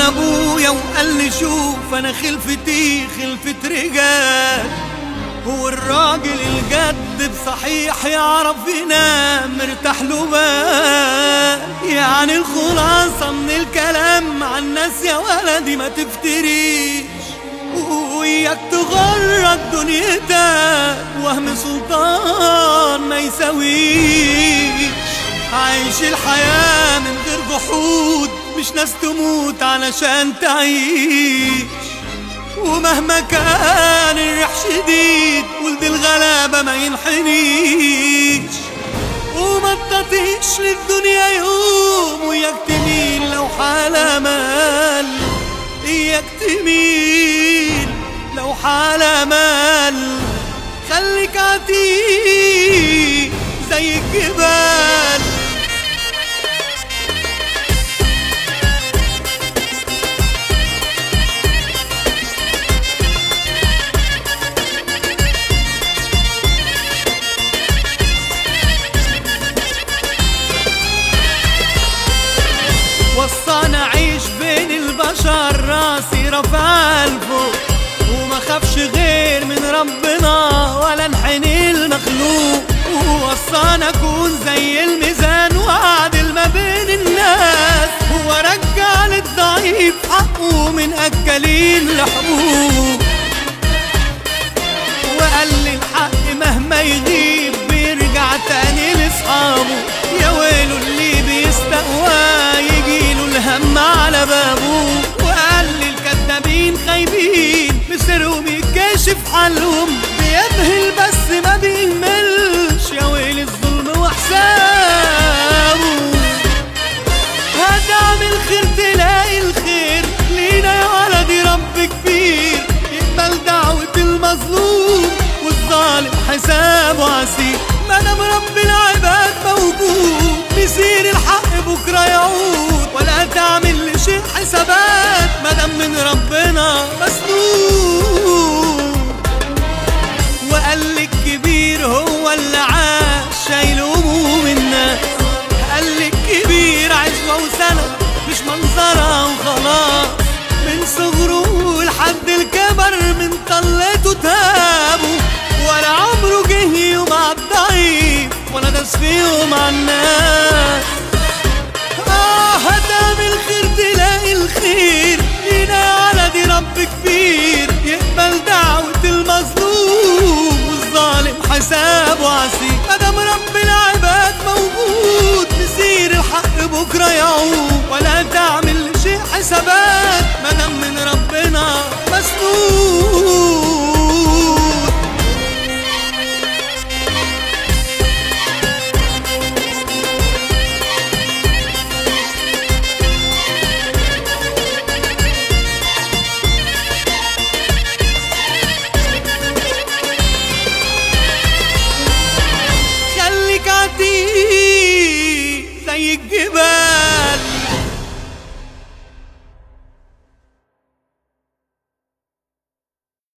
ابويا وقال لي شوف انا خلفتي خلفة رجال هو الراجل الجد بصحيح يعرف ينام مرتاح له بال يعني الخلاصة من الكلام عن الناس يا ولدي ما تفتريش وياك تغرك دنيتك وهم سلطان ما يساويش عايش الحياة من غير جحود مش ناس تموت علشان تعيش ومهما كان الريح شديد ولد الغلابة ما ينحنيش وما تطيش للدنيا يوم وياك تميل لو حالة مال اياك تميل لو حالة مال خليك عتيق زي الجبال وصانا عيش بين البشر راسي رفع لفوق وما خافش غير من ربنا ولا انحني المخلوق ووصانا اكون زي الميزان واعدل ما بين الناس هو رجع للضعيف حقه من اكلين لحبوب وقال لي الحق مهما يغيب بيرجع تاني لاصحابه يا ويله اللي بيستقوى يجيله الهم على بابه وقال لي الكدابين خايبين مصيرهم يتكشف حالهم بيبهل بس ما بيهملش يا ويل الظلم وحسابه هتعمل خير تلاقي الخير لينا يا ولدي رب كبير يقبل دعوة المظلوم والظالم حسابه عسير ما دام رب العباد موجود بيصير الحق بكرة يعود ولا تعمل لشيء حسابات ما دام من ربنا مسنود وقال لي الكبير هو اللي عاش شايل هموم الناس قال لي الكبير عشرة وسنة مش منظرة وخلاص من صغره لحد الكبر من طلته تابه ولا عمره جه يوم على الضعيف ولا داس فيهم على الناس آه هتعمل خير تلاقي الخير لينا يا ولدي رب كبير يقبل دعوة المظلوم والظالم حسابه عسير مادام رب العباد موجود مسير الحق بكرة يعود ولا تعمل شيء حسابات